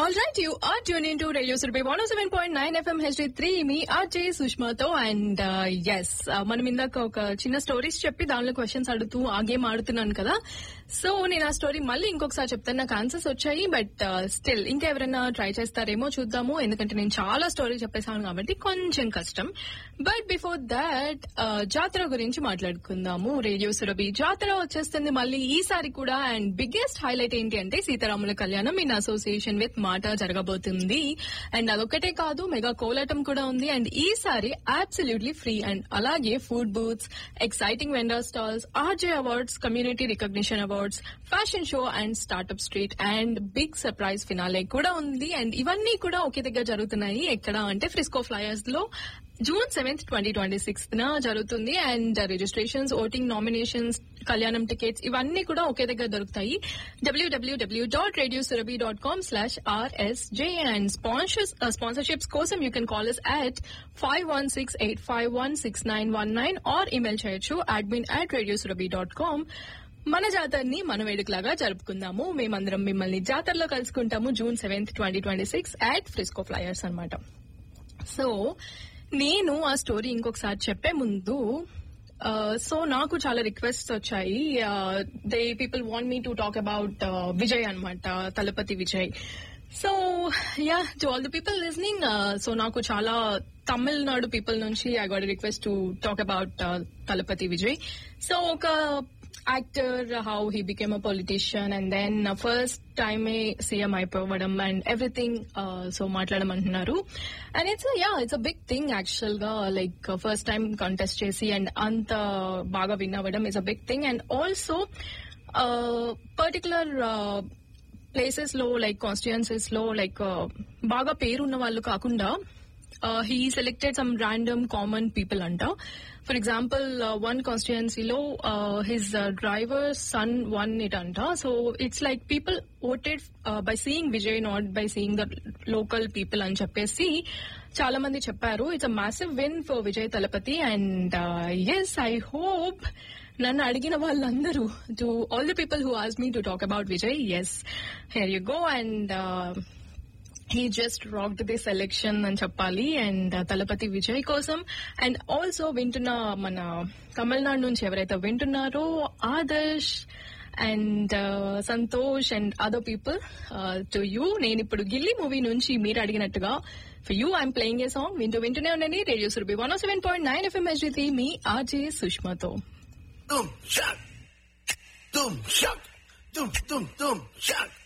All right, you are tuned into Radio Survey 107.9 FM HD3 మీ RJ సుష్మాతో and yes మనం ఇందాక ఒక చిన్న స్టోరీస్ చెప్పి దానిలో క్వశ్చన్స్ అడుగుతూ ఆ గేమ్ ఆడుతున్నాను కదా సో నేను ఆ స్టోరీ మళ్ళీ ఇంకొకసారి చెప్తాను నాకు ఆన్సర్స్ వచ్చాయి బట్ స్టిల్ ఇంకా ఎవరైనా ట్రై చేస్తారేమో చూద్దాము ఎందుకంటే నేను చాలా స్టోరీ చెప్పేశాను కాబట్టి కొంచెం కష్టం బట్ బిఫోర్ దాట్ జాతర గురించి మాట్లాడుకుందాము రేడియో సురభి జాతర వచ్చేస్తుంది మళ్ళీ ఈసారి కూడా అండ్ బిగ్గెస్ట్ హైలైట్ ఏంటి అంటే సీతారాముల కళ్యాణం ఇన్ అసోసియేషన్ విత్ మాట జరగబోతుంది అండ్ అదొక్కటే కాదు మెగా కోలాటం కూడా ఉంది అండ్ ఈసారి అబ్సల్యూట్లీ ఫ్రీ అండ్ అలాగే food booths exciting vendor stalls RJ awards community recognition awards fashion show and startup street and big surprise finale కూడా ఉంది అండ్ ఇవన్నీ కూడా ఒకే దగ్గర జరుగుతున్నాయి ఎక్కడ అంటే ఫ్రిస్కో ఫ్లయర్స్ లో June seventh twenty twenty sixth న జరుగుతుంది అండ్ రిజిస్ట్రేషన్స్ ఓటింగ్ నామినేషన్స్ కళ్యాణం టికెట్స్ ఇవన్నీ కూడా ఒకే దగ్గర దొరుకుతాయి WWW dot radio Surabhi dot com slash RSJ and sponsors sponsorships కోసం you can call us at five one six eight five one six nine one nine or email చేయొచ్చు admin at radio Surabhi dot com మన జాతరని మన వేడుకలాగా జరుపుకుందాము మేమందరం మిమ్మల్ని జాతరలో కలుసుకుంటాము June seventh twenty twenty six at Frisco flyers అనమాట సో నేను ఆ స్టోరీ ఇంకొకసారి చెప్పే ముందు సో నాకు చాలా రిక్వెస్ట్ వచ్చాయి they people want me to talk about Vijay అనమాట Thalapathy Vijay so yeah to all the people listening so నాకు చాలా తమిళనాడు పీపుల్ నుంచి I got request to talk about Thalapathy Vijay so ఒక actor how he became a politician and then first టైమే CM అయిపోవడం and everything so మాట్లాడమంటున్నారు and it's yeah it's a big thing actual గా like first time contest చేసి and అంత బాగా win అవ్వడం it's a big thing and also particular places లో like constituencies లో లైక్ బాగా పేరున్న వాళ్ళు కాకుండా he selected some random common people అంట ఫర్ ఎగ్జాంపుల్ వన్ కాన్స్టిట్యుయన్సీలో his driver son won it అంట so it's like people voted by seeing Vijay not by seeing the local people అని చెప్పేసి చాలా మంది చెప్పారు it's a massive win for Vijay Thalapathy and yes I hope నన్ను అడిగిన వాళ్ళందరూ to all the people who ask me to talk about Vijay yes here you go and he just rocked the selection అని చెప్పాలి అండ్ తలపతి విజయ్ కోసం అండ్ ఆల్సో వింటున్న మన తమిళనాడు నుంచి ఎవరైతే వింటున్నారో Adarsh and Santosh and other people to you నేను ఇప్పుడు గిల్లీ మూవీ నుంచి మీరు అడిగినట్టుగా for you I'm playing a song వింటూ వింటూనే ఉండండి radio Surabhi one seven point nine FM HD మీ ఆర్జే సుష్మాతో Doom, shock. Doom, shock. Doom, doom, doom, shock.